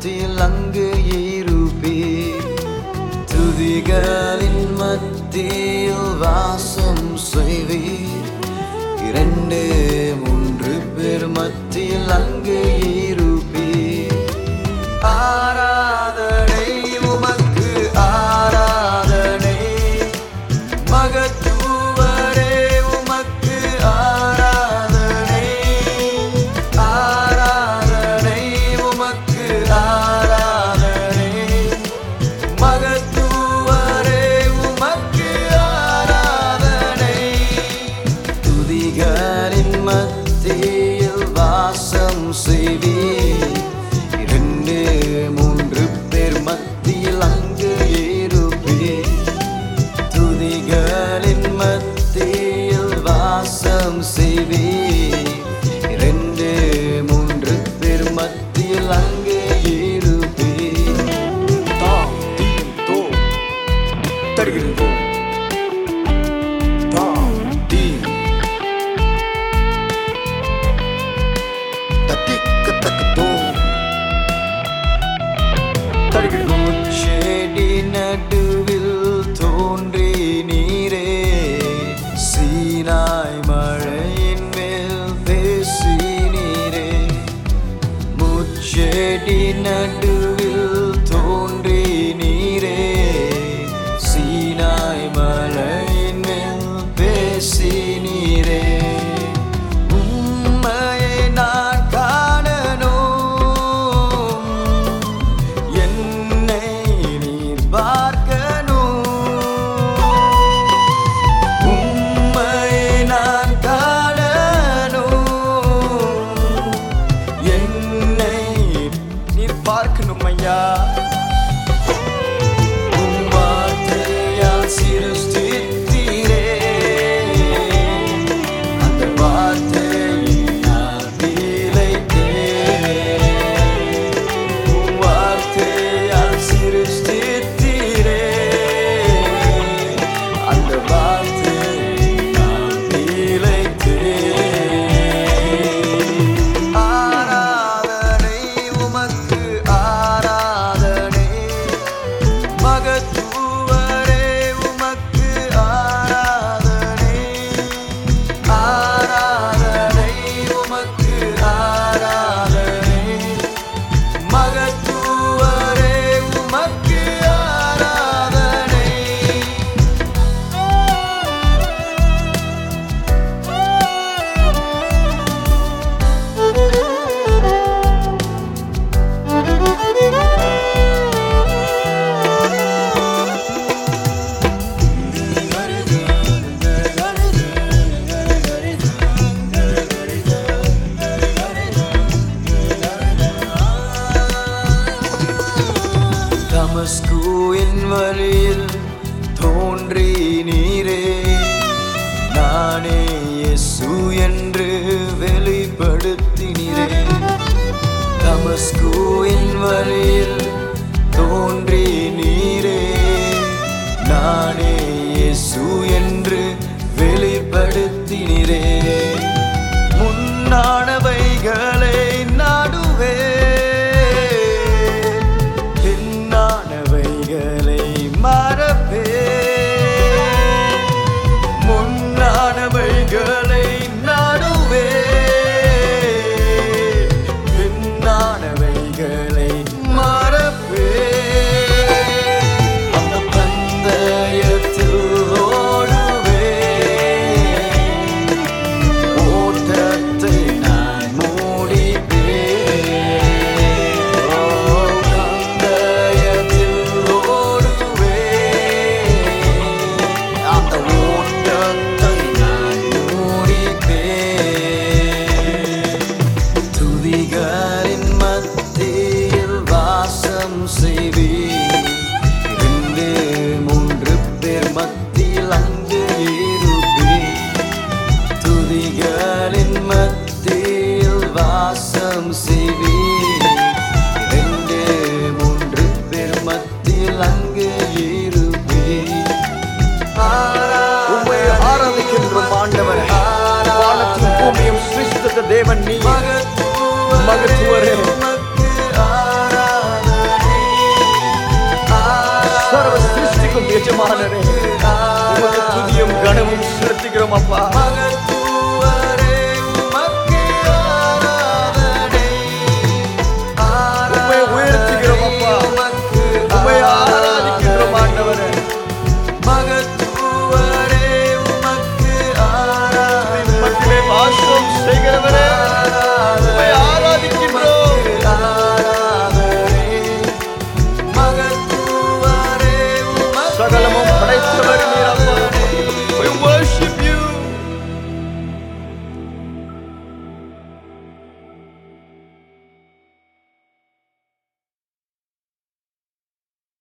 மத்தியில் அங்கு இருப்பே துதிகளின் மத்தியில் வாசம் செய்வீர் இரண்டு மூன்று பேர் மத்தியில் அங்கு இருப்பீர் ஆராதனை உமக்கு ஆராதனை மகத்துவரே உமக்கு ஆராதனை ஆராதனை உமக்கு ஆராதனை மகத்துவரே உமக்கு ஆராதனை துதிகளின் மத்தியில் வாசம் செய்வீர் இரண்டு மூன்று பேர் மத்தியில் அங்கு இருப்பீர் துதிகளின் மத்தியில் வாசம் செய்வீர் இரண்டு மூன்று பேர் மத்தியில் அங்கு இருப்பீர் தாம் தீம் தோ தருகின்றோம் தாம் தீம் தத்திக்கத்தக்கத்தோ தருகின்றோம் செடி நடுவில் தோன்றி நீரே சீனாய் மழையின் மேல் பேசி நீரே முச்செடி நடுவில் தோன்றி நீரே சீனாய் மலையின் மேல் பேசி நீரே உம்மையை நான் காணணும் என்னை நீர் பார்க்கணும் உம்மையை நான் காணணும் என்னை நீர் பார்க்கணும் ஐயா உம் வார்த்தையால் சிருஷ்டித்தீரே. அந்த வார்த்தையில் நான் பிழைத்தேன். உம் வார்த்தையால் சிருஷ்டித்தீரே. அந்த வார்த்தையில் நான் பிழைத்தேன். ஆராதனை உமக்கு ஆராதனை மகத்துவரே உமக்கு ஆராதனை ஆராதனை உமக்கு ஆராதனை மகத்துவரே உமக்கு ஆராதனை தமஸ்குவின் வழியில் தோன்றி நீரே நானே இயேசு என்று வெளிப்படுத்தினீரே தமஸ்குவின் வழியில் தோன்றி நீரே நானே இயேசு என்று வெளிப்படுத்தினீரே முன்னானவைகளை நாடுவே பின்னானவைகளை மறப்பே முன்னானவைகளை நாடுவே பின்னானவைகளை மறப்பே அந்த பந்தயத்தில் ஓடுவே ஓட்டத்தை நான் முடிப்பேன். ஓ, பந்தயத்தில் ஓடுவேன். அந்த ஓட்டத்தை நான் முடிப்பேன். துதிகளின் மத்தியில் வாசம் செய்வீர் இரண்டு மூன்று பேர் மத்தியில் அங்கு இருப்பீர் துதிகளின் மத்தியில் வாசம் செய்வீர் இரண்டு மூன்று பேர் மத்தியில் அங்கு இருப்பீர் உம்மை ஆராதிக்கின்றோம் ஆண்டவரே வானத்தின் பூமியும் சிருஷ்டித்த தேவன் நீ மகத்துவரே. மகத்துவரே ஆவியானவரே உமக்கு துதியும் கனமும் செலுத்துகிறோம் அப்பா